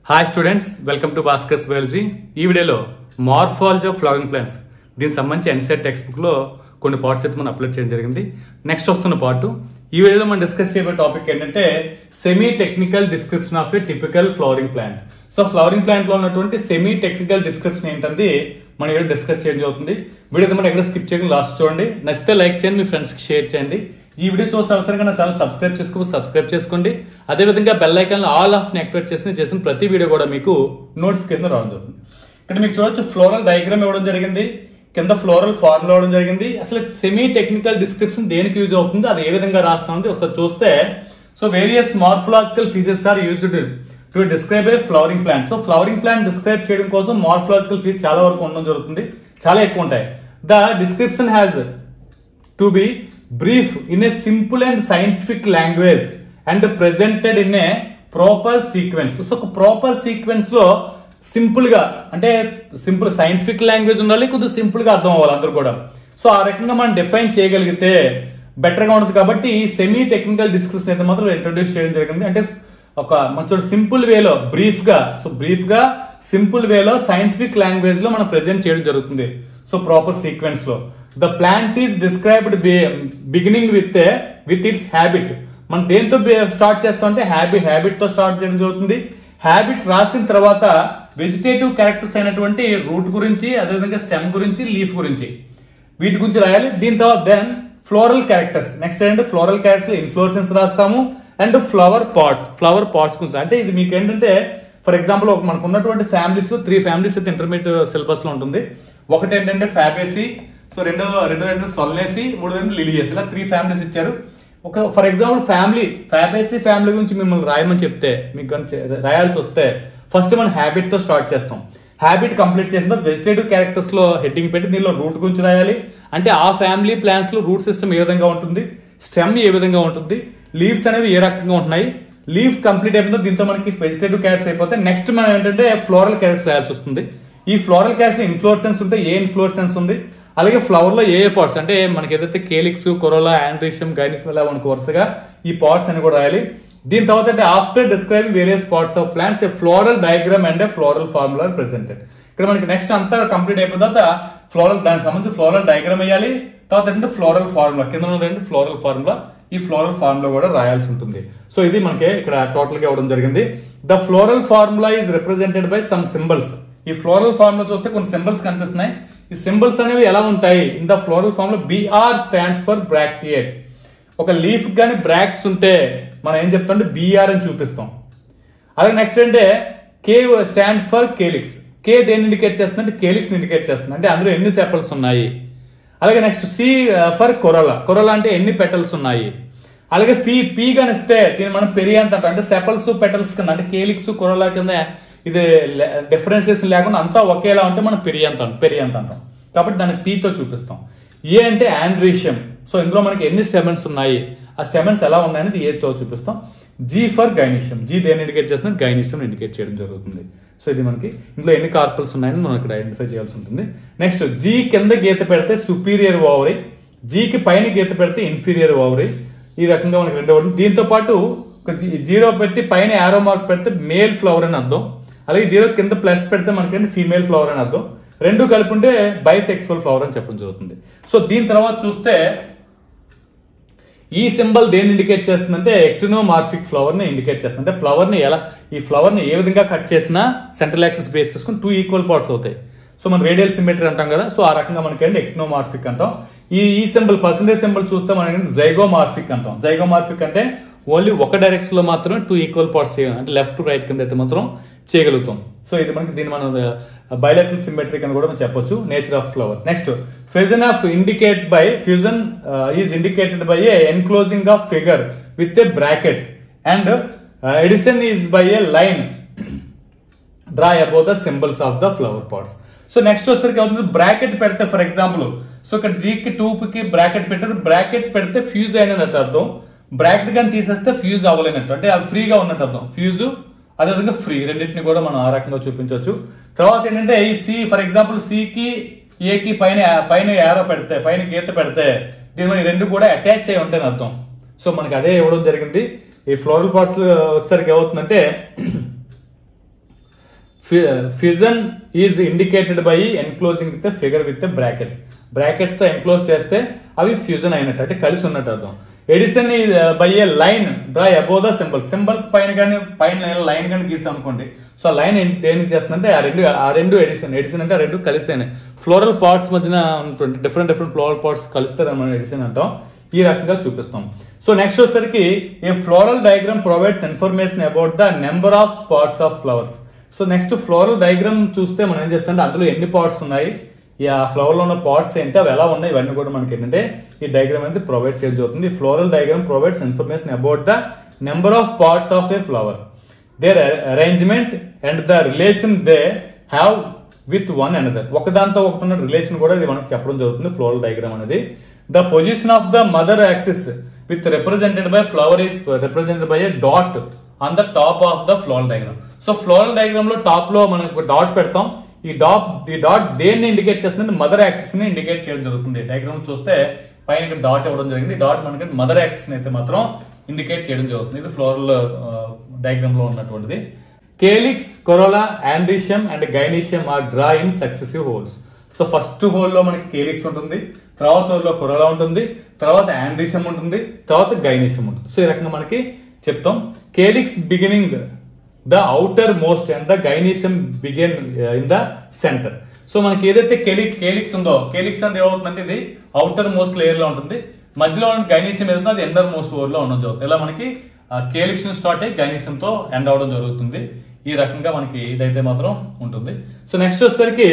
hi students welcome to Bhaskar's biology ఈ వీడియోలో morphology of flowering plants దీనికి సంబంధించి ఎన్సెట్ టెక్స్ట్ బుక్ లో కొన్ని పార్ట్స్ అయితే మనం అప్లోడ్ చేయడం జరిగింది నెక్స్ట్ వస్తున్న పార్ట్ ఈ వీడియోలో మనం డిస్కస్ చేయబోయే టాపిక్ ఏంటంటే semi technical description of a typical flowering plant so flowering plant లో ఉన్నటువంటి సెమీ టెక్నికల్ డిస్క్రిప్షన్ ఏంటంటే మనం ఇక్కడ డిస్కస్ చేయడం జరుగుతుంది వీడియో మనం ఎక్కడ స్కిప్ చేయకుండా లాస్ట్ చూడండి నచ్చితే లైక్ చేయండి మీ ఫ్రెండ్స్ కి షేర్ చేయండి ఈ వీడియో చూసే అవసరంగా నా ఛానల్ సబ్స్క్రైబ్ చేసుకో సబ్స్క్రైబ్ చేసుకోండి అదేవిధంగా బెల్ ఐకాన్ ఆల్ ఆఫ్ ని యాక్టివేట్ చేసి చేసిన ప్రతి వీడియో కూడా మీకు నోటిఫికేషన్ రావడం జరుగుతుంది ఇక్కడ మీకు చూడొచ్చు ఫ్లోరల్ డయాగ్రామ్ ఇవ్వడం జరిగింది కింద ఫ్లోరల్ ఫార్ములా ఇవ్వడం జరిగింది అసలు సెమీ టెక్నికల్ డిస్క్రిప్షన్ దేనికి యూజ్ అవుతుంది అది ఏ విధంగా రాస్తామంటే ఒకసారి చూస్తే so various morphological features are used to describe a flowering plant so flowering plant describe చేయడం కోసం మార్ఫలాజికల్ ఫీచర్ చాలా వరకు ఉండడం జరుగుతుంది చాలా ఎక్కువ ఉంటాయి the description has to be brief in a simple and scientific language and presented in a proper sequence so ఒక ప్రాపర్ సీక్వెన్స్ లో సింపుల్ గా అంటే సింపుల్ సైంటిఫిక్ లాంగ్వేజ్ ఉండాలి కొద్దిగా సింపుల్ గా అర్థం అవ్వాలి అందరూ కూడా సో ఆ రకంగా మనం డిఫైన్ చేయగలిగితే బెటర్ గా ఉంటుంది కాబట్టి సెమీ టెక్నికల్ డిస్క్రిప్షన్ అయితే మాత్రం ఇంట్రొడ్యూస్ చేయడం జరిగింది అంటే ఒక మంచి సింపుల్ వేలో బ్రీఫ్ గా సో బ్రీఫ్ గా సింపుల్ వేలో సైంటిఫిక్ లాంగ్వేజ్ లో మనం ప్రెజెంట్ చేయడం జరుగుతుంది సో ప్రాపర్ సీక్వెన్స్ లో the plant is described beginning with with its habit మనం దేంతో స్టార్ట్ చేస్తాం అంటే హ్యాబిట్ హ్యాబిట్ తో స్టార్ట్ చేయడం జరుగుతుంది హ్యాబిట్ రాసిన తర్వాత వెజిటేటివ్ క్యారెక్టర్స్ అయినటువంటి రూట్ గురించి అదేవిధంగా స్టెమ్ గురించి లీఫ్ గురించి వీటి గురించి రాయాలి దీని తర్వాత దెన్ ఫ్లోరల్ క్యారెక్టర్స్ నెక్స్ట్ ఏంటంటే ఫ్లోరల్ క్యారెక్టర్స్ ఇన్ఫ్లోరెసెన్స్ రాస్తాము and flower parts flower parts గురించి అంటే ఇది మీకు ఏంటంటే ఫర్ ఎగ్జాంపుల్ ఒక మనకు ఉన్నటువంటి ఫ్యామిలీస్ లో త్రీ ఫ్యామిలీస్ అయితే ఇంటర్మీడియట్ సిలబస్ లో ఉంటుంది ఒకటి ఏంటంటే ఫ్యాబేసి సో రెండో రెండో ఏంటంటే సొల్నేసి మూడో ఏంటంటే లిలియస్ ఇలా త్రీ ఫ్యామిలీస్ ఇచ్చారు ఒక for example family Fabaceae family గురించి మిమ్మల్ని రాయమని చెప్తే మీకు కనుక రాయాల్సి వస్తే ఫస్ట్ మనం హ్యాబిట్ తో స్టార్ట్ చేస్తాం హ్యాబిట్ కంప్లీట్ చేసిన తర్వాత వెజిటేటివ్ క్యారెక్టర్స్ లో హెడ్డింగ్ పెట్టి దీనిలో రూట్ గురించి రాయాలి అంటే ఆ ఫ్యామిలీ ప్లాన్స్ లో రూట్ సిస్టమ్ ఏ విధంగా ఉంటుంది స్టెమ్ ఏ విధంగా ఉంటుంది లీవ్స్ అనేవి ఏ రకంగా ఉంటున్నాయి లీఫ్ కంప్లీట్ అయిపోయిందో దీంతో మనకి వెజిటేటివ్ క్యారెట్స్ అయిపోతే నెక్స్ట్ మనం ఏంటంటే ఫ్లోరల్ క్యారెట్స్ రాయాల్సి వస్తుంది ఈ ఫ్లోరల్ క్యారెట్స్ లో ఇన్ఫ్లోరెసెన్స్ ఉంటే ఏ ఇన్ఫ్లోరెసెన్స్ ఉంది అలాగే ఫ్లవర్ లో ఏ ఏ పార్ట్స్ అంటే మనకి ఏదైతే కేలిక్స్ కొరోలా ఆండ్రీషియం గైనిస్ వల్ల మనకు వరుసగా ఈ పార్ట్స్ అని కూడా రాయాలి దీని తర్వాత అంటే after describing various parts of plants a floral diagram and a floral formula presented ఇక్కడ మనకి నెక్స్ట్ అంతా కంప్లీట్ అయిపోయిన తర్వాత ఫ్లోరల్ దానికి సంబంధించి ఫ్లోరల్ డయాగ్రామ్ వేయాలి తర్వాత ఏంటంటే ఫ్లోరల్ ఫార్ములా కింద ఉన్నది ఫ్లోరల్ ఫార్ములా ఈ ఫ్లోరల్ ఫార్ములా కూడా రాయాల్సి ఉంటుంది సో ఇది మనకి ఇక్కడ టోటల్ గా ఇవ్వడం జరిగింది the floral formula is represented by some symbols ఈ ఫ్లోరల్ ఫార్ములా చూస్తే కొన్ని సింబల్స్ కనిపిస్తున్నాయి ఈ సింబల్స్ అనేవి ఎలా ఉంటాయి in the floral formula BR stands for bracteate ఒక లీఫ్ కానీ బ్రాక్ట్స్ ఉంటే మనం ఏం చెప్తాం అంటే బిఆర్ అని చూపిస్తాం అలాగే నెక్స్ట్ అంటే K stand for calyx K దేన్ని ఇండికేట్ చేస్తుంది అంటే కేలిక్స్ ఇండికేట్ చేస్తుంది అంటే అందులో ఎన్ని సెపల్స్ ఉన్నాయి అలాగే next C for corolla corolla అంటే ఎన్ని పెటల్స్ ఉన్నాయి అలాగే ఫీ పీ కనిస్తే దీన్ని మనం పెరియాంత్ అంటాం అంటే సెపల్స్ పెటల్స్ కింద అంటే కేలిక్స్ కొరలా కింద ఇది డిఫరెన్సెస్ లేకుండా అంతా ఒకేలా ఉంటే మనం పెరియాంత్ అంటాం పెరియాంత్ అంటాం కాబట్టి దాన్ని పీతో చూపిస్తాం ఏ అంటే ఆండ్రీషియం సో ఇందులో మనకి ఎన్ని స్టెమెన్స్ ఉన్నాయి ఆ స్టెమెన్స్ ఎలా ఉన్నాయనేది ఏతో చూపిస్తాం జీ ఫర్ గైనీషియం జీ దేని ఇండికేట్ చేస్తుంది గైనీషియం ఇండికేట్ చేయడం జరుగుతుంది సో ఇది మనకి ఇందులో ఎన్ని కార్పల్స్ ఉన్నాయని మనం ఇక్కడ ఐడెంటిఫై చేయాల్సి ఉంటుంది నెక్స్ట్ జీ కింద గీత పెడితే సుపీరియర్ ఓవరీ జీకి పైన గీత పెడితే ఇన్ఫీరియర్ ఓవరీ ఈ రకంగా మనకి రెండో దీంతో పాటు జీరో పెట్టి పైన యారో మార్క్ పెడితే మేల్ ఫ్లవర్ అని అర్థం అలాగే జీరో కింద ప్లస్ పెడితే మనకి ఫీమేల్ ఫ్లవర్ అని అర్థం రెండు కలిపి ఉంటే బైసెక్సువల్ ఫ్లవర్ అని చెప్పడం జరుగుతుంది సో దీని తర్వాత చూస్తే ఈ సింబల్ దేన్ని ఇండికేట్ చేస్తుందంటే ఎక్టినోమార్ఫిక్ ఫ్లవర్ ని ఇండికేట్ చేస్తుంది అంటే ఫ్లవర్ ని ఎలా ఈ ఫ్లవర్ ని ఏ విధంగా కట్ చేసినా సెంట్రల్ యాక్సెస్ బేస్ చేసుకుని టూ ఈక్వల్ పార్ట్స్ అవుతాయి సో మనం రేడియల్ సిమెట్రీ అంటాం కదా సో ఆ రకంగా మనకి ఏంటి ఎక్నోమార్ఫిక్ అంటాం ఈ ఈ సింబల్ పర్సంటేజ్ సింబల్ చూస్తే మనకి జైగోమార్ఫిక్ అంటాం జైగోమార్ఫిక్ అంటే ఓన్లీ ఒక డైరెక్షన్ లో మాత్రమే టూ ఈక్వల్ పార్ట్స్ చేయాలి అంటే లెఫ్ట్ టు రైట్ కింద అయితే మాత్రం చేయగలుగుతాం సో ఇది మనకి దీన్ని మనం బయలెటరల్ సిమెట్రిక్ అని కూడా మనం చెప్పొచ్చు nature of flower next fusion of indicate by fusion is indicated by a enclosing of figure with a bracket and adhesion is by a line draw above the symbols of the flower parts so next వచ్చేసరికి అవుతుంది bracket పెడితే for example so ఇక్కడ జీకి టూకి bracket పెట్టారు bracket పెడితే fuse అయినట్టు అర్థం bracket కానీ తీసేస్తే ఫ్యూజ్ అవ్వలేనట్టు అంటే అది ఫ్రీగా ఉన్నట్టు అర్థం ఫ్యూజ్ అదేవిధంగా ఫ్రీ రెండింటిని కూడా మనం ఆ రకంగా చూపించవచ్చు తర్వాత ఏంటంటే ఈ సి ఫర్ ఎగ్జాంపుల్ సికి ఏకి పైన పైన యారో పెడితే పైన గీత పెడితే దీని మీద ఈ రెండు కూడా అటాచ్ అయి ఉంటాయని అర్థం సో మనకి అదే ఇవ్వడం జరిగింది ఈ ఫ్లోరల్ పార్ట్స్ వచ్చేసరికి ఏమవుతుందంటే fusion is indicated by enclosing with figure with brackets brackets తో ఎన్క్లోజ్ చేస్తే అవి ఫ్యూజన్ అయినట్టు అంటే కలిసి ఉన్నట్టు అర్థం adhesion by a line draw above the symbols symbols పైన కానీ పైన లైన్ కానీ గీసాం అనుకోండి సో ఆ లైన్ దేనికి చేస్తుందంటే ఆ రెండు ఆ రెండు ఎడిషన్ ఎడిషన్ అంటే ఆ రెండు కలిసేనే ఫ్లోరల్ పార్ట్స్ మధ్యన ఉన్నటువంటి డిఫరెంట్ డిఫరెంట్ ఫ్లోరల్ పార్ట్స్ కలిస్తే మనం ఎడిషన్ అంటాం ఈ రకంగా చూపిస్తాం సో నెక్స్ట్ వచ్చేసరికి a floral diagram provides information about the number of parts of flowers so next floral diagram చూస్తే మనం ఏం చేస్తాం అందులో ఎన్ని పార్ట్స్ ఉన్నాయి ఈ ఆ ఫ్లవర్ లో ఉన్న పార్ట్స్ ఏంటి అవి ఎలా ఉన్నాయి ఇవన్నీ కూడా మనకి ఏంటంటే ఈ డయాగ్రామ్ అనేది ప్రొవైడ్ చేయడం జరుగుతుంది floral diagram provides information about the number of parts of a flower their arrangement and the relation they have with one another ఒకదాంతో ఒకటి ఉన్న రిలేషన్ కూడా ఇది మనకు చెప్పడం జరుగుతుంది ఫ్లోరల్ డయాగ్రామ్ అనేది the position of the mother axis with represented by flower is represented by a dot on the top of the floral diagram so floral diagram లో టాప్ లో మనం ఒక డాట్ పెడతాం ఈ డాట్ ఈ డాట్ దేన్ని indicate చేస్తుంది మదర్ యాక్సిస్ ని ఇండికేట్ చేయడం జరుగుతుంది డయాగ్రామ్ చూస్తే పైన డాట్ ఇవ్వడం జరిగింది డాట్ మనకి మదర్ యాక్సిస్ అయితే మాత్రం ఇండికేట్ చేయడం జరుగుతుంది ఇది ఫ్లోరల్ డయాగ్రామ్ లో ఉన్నటువంటిది calyx corolla androecium and gynoecium are draw in successive whorls so first whorl లో మనకి కేలిక్స్ ఉంటుంది తర్వాత హోల్ లో కొరోలా ఉంటుంది తర్వాత ఆండ్రీషియం ఉంటుంది తర్వాత గైనీషియం ఉంటుంది సో ఈ రకంగా మనకి చెప్తాం calyx beginning the outermost and the gynoecium begin in the centre so మనకి ఏదైతే కేలిక్ కేలిక్స్ ఉందో కేలిక్స్ అనేది ఏమవుతుందంటే ఇది అవుటర్ మోస్ట్ లేయర్ లో ఉంటుంది మధ్యలో ఉన్న గైనీషియం ఏదైతే అది ఎండర్ మోస్ట్ ఓవర్ లో ఉండడం జరుగుతుంది ఇలా మనకి కేలిక్స్ నుంచి స్టార్ట్ అయ్యి గైనీషియం తో ఎండ్ అవడం జరుగుతుంది ఈ రకంగా మనకి ఇదైతే మాత్రం ఉంటుంది సో నెక్స్ట్ వచ్చేసరికి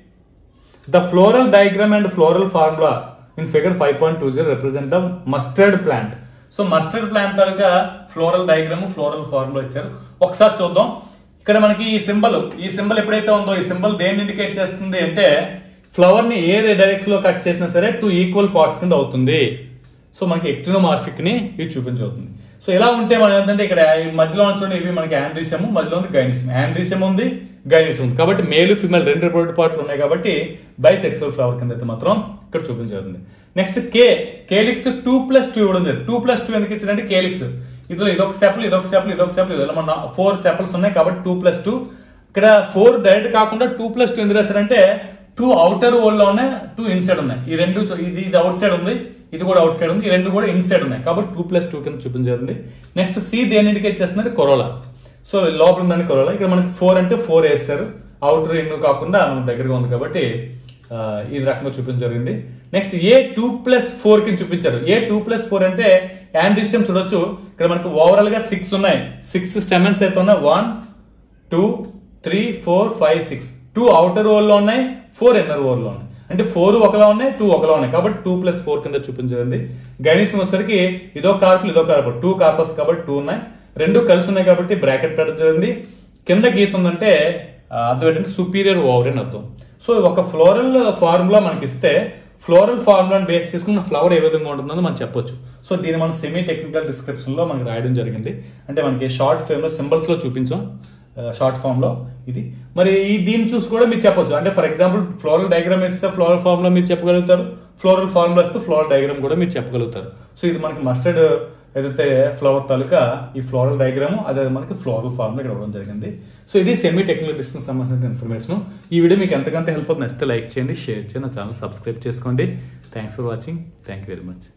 the floral diagram and floral formula in figure five point two zero represent the mustard plant so mustard plant తాలూకా ఫ్లోరల్ డయాగ్రామ్ ఫ్లోరల్ ఫార్ములా ఇచ్చారు ఒకసారి చూద్దాం ఇక్కడ మనకి ఈ సింబల్ ఈ సింబల్ ఎప్పుడైతే ఉందో ఈ సింబల్ దేన్ని ఇండికేట్ చేస్తుంది అంటే ఫ్లవర్ ని ఏ డైరెక్షన్ లో కట్ చేసినా సరే టూ ఈక్వల్ పార్ట్స్ కింద అవుతుంది సో మనకి ఎక్టినోమార్ఫిక్ ని ఇది చూపించవుతుంది సో ఇలా ఉంటే మనం ఏంటంటే ఇక్కడ ఈ మధ్యలో చూడండి ఇవి మనకి ఆండ్రీషియం మధ్యలో ఉంది గైనిషియం ఆండ్రీషియం ఉంది గైనిషియం ఉంది కాబట్టి మేల్ ఫిమేల్ రెండు రిపోర్ట్ పార్ట్లు ఉన్నాయి కాబట్టి బైసెక్సువల్ ఫ్లవర్ కింద అయితే మాత్రం ఇక్కడ చూపించబడుతుంది next K calyx two plus two ఇవ్వడం జరిగింది టూ ప్లస్ టూ ఎందుకు ఇచ్చారంటే కేలిక్స్ ఇందులో ఇదొక సెపల్ ఇదొక సెపల్ ఇదొక సెపల్ ఇదిలో మన ఫోర్ సెపల్స్ ఉన్నాయి కాబట్టి టూ ప్లస్ టూ ఇక్కడ ఫోర్ డైరెక్ట్ కాకుండా టూ ప్లస్ టూ ఎందుకు రాశారంటే టూ అవుటర్ వరల్డ్ లో ఉన్నాయి టూ ఇన్సైడ్ ఉన్నాయి ఈ రెండు చూ- ఇది ఇది అవుట్ సైడ్ ఉంది ఇది కూడా అవుట్ సైడ్ ఉంది ఈ రెండు కూడా ఇన్సైడ్ ఉన్నాయి కాబట్టి టూ ప్లస్ టూ కింద చూపించబడింది నెక్స్ట్ సి దేని ఇండికేట్ చేస్తున్నారు కొరోలా సో లోపల ఉందని కొరోలా ఇక్కడ మనకి ఫోర్ అంటే ఫోర్ వేస్తారు అవుటర్ ఇన్ కాకుండా మన దగ్గరగా ఉంది కాబట్టి ఆ, ఈ రకంగా చూపించడం జరిగింది next A two plus four కింద చూపించారు ఏ టూ ప్లస్ ఫోర్ అంటే యాండ్రిసియం చూడొచ్చు ఇక్కడ మనకి ఓవరాల్ గా సిక్స్ ఉన్నాయి సిక్స్ స్టెమెన్స్ అయితే ఉన్నాయి one two three four five six two outer whorl లో ఉన్నాయి ఫోర్ ఇన్నర్ ఓవర్ లో ఉన్నాయి అంటే ఫోర్ ఒకలా ఉన్నాయి టూ ఒకలా ఉన్నాయి కాబట్టి టూ ప్లస్ ఫోర్ కింద చూపించండి గైనిసం వచ్చేసరికి ఇదో కార్పులు ఇదో కార్పులు టూ కార్పస్ కాబట్టి టూ ఉన్నాయి రెండు కలిసి ఉన్నాయి కాబట్టి బ్రాకెట్ పెట్టడం జరిగింది కింద గీత ఉందంటే ఆ, అర్థం ఏంటంటే సుపీరియర్ ఓవర్ అని అర్థం సో ఒక ఫ్లోరల్ ఫార్ములా మనకి ఇస్తే ఫ్లోరల్ ఫార్ములాని బేస్ చేసుకున్న ఫ్లవర్ ఏ విధంగా ఉంటుందో మనం చెప్పొచ్చు సో దీన్ని మనం సెమీ టెక్నికల్ డిస్క్రిప్షన్ లో మనకి రాయడం జరిగింది అంటే మనకి షార్ట్ ఫేమ్ లో సింబల్స్ లో చూపించాం షార్ట్ ఫామ్ లో ఇది మరి ఈ దీన్ని చూసి కూడా మీరు చెప్పొచ్చు అంటే ఫర్ ఎగ్జాంపుల్ ఫ్లోరల్ డయాగ్రామ్ ఇస్తే ఫ్లోరల్ ఫార్మ్ లో మీరు చెప్పగలుగుతారు ఫ్లోరల్ ఫార్ములా ఇస్తే ఫ్లోరల్ డయాగ్రామ్ కూడా మీరు చెప్పగలుగుతారు సో ఇది మనకి మస్టర్డ్ ఏదైతే ఫ్లవర్ తాలూకా ఈ ఫ్లోరల్ డయాగ్రామ్ అదే మనకి ఫ్లోరల్ ఫార్మ్ ఇక్కడ ఇవ్వడం జరిగింది సో ఇది సెమీ టెక్నికల్ డిస్కస్ సంబంధించిన ఇన్ఫర్మేషన్ ఈ వీడియో మీకు ఎంతకంత హెల్ప్ అవుతుంది నచ్చితే లైక్ చేయండి షేర్ చేయండి నా ఛానల్ సబ్స్క్రైబ్ చేసుకోండి thanks for watching thank you very much